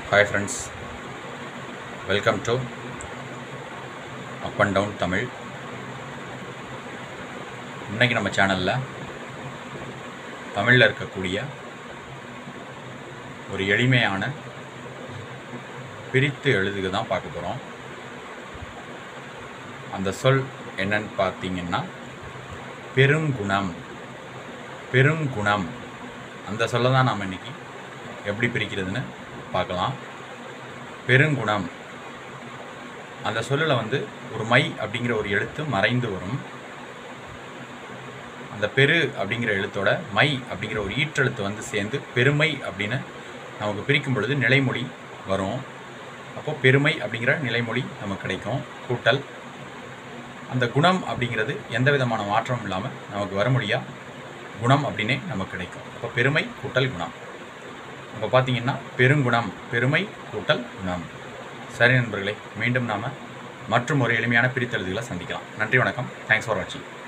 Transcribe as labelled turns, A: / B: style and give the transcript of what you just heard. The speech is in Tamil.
A: hi friends welcome to up and down Tamil இன்றைக்கி நம்ம சேனலில் தமிழில் இருக்கக்கூடிய ஒரு எளிமையான பிரித்து எழுதுக தான் பார்க்க போகிறோம் அந்த சொல் என்னன்னு பார்த்தீங்கன்னா பெருங்குணம் பெருங்குணம் அந்த சொல்ல தான் நாம் இன்றைக்கி எப்படி பிரிக்கிறதுன்னு பார்க்கலாம் பெருங்குணம் அந்த சொல்லில் வந்து ஒரு மை அப்படிங்கிற ஒரு எழுத்து மறைந்து வரும் அந்த பெரு அப்படிங்கிற எழுத்தோட மை அப்படிங்கிற ஒரு ஈற்றெழுத்து வந்து சேர்ந்து பெருமை அப்படின்னு நமக்கு பிரிக்கும் பொழுது நிலைமொழி வரும் அப்போ பெருமை அப்படிங்கிற நிலைமொழி நமக்கு கிடைக்கும் கூட்டல் அந்த குணம் அப்படிங்கிறது எந்த விதமான மாற்றமும் இல்லாமல் நமக்கு வரமொழியாக குணம் அப்படின்னே நமக்கு கிடைக்கும் அப்போ பெருமை கூட்டல் குணம் அப்போ பார்த்தீங்கன்னா பெருங்குணம் பெருமை கூட்டல் குணம் சரி நண்பர்களே மீண்டும் நாம் மற்றும் ஒரு எளிமையான பிரித்தெழுதுகளை சந்திக்கலாம் நன்றி வணக்கம் தேங்க்ஸ் ஃபார் வாட்சிங்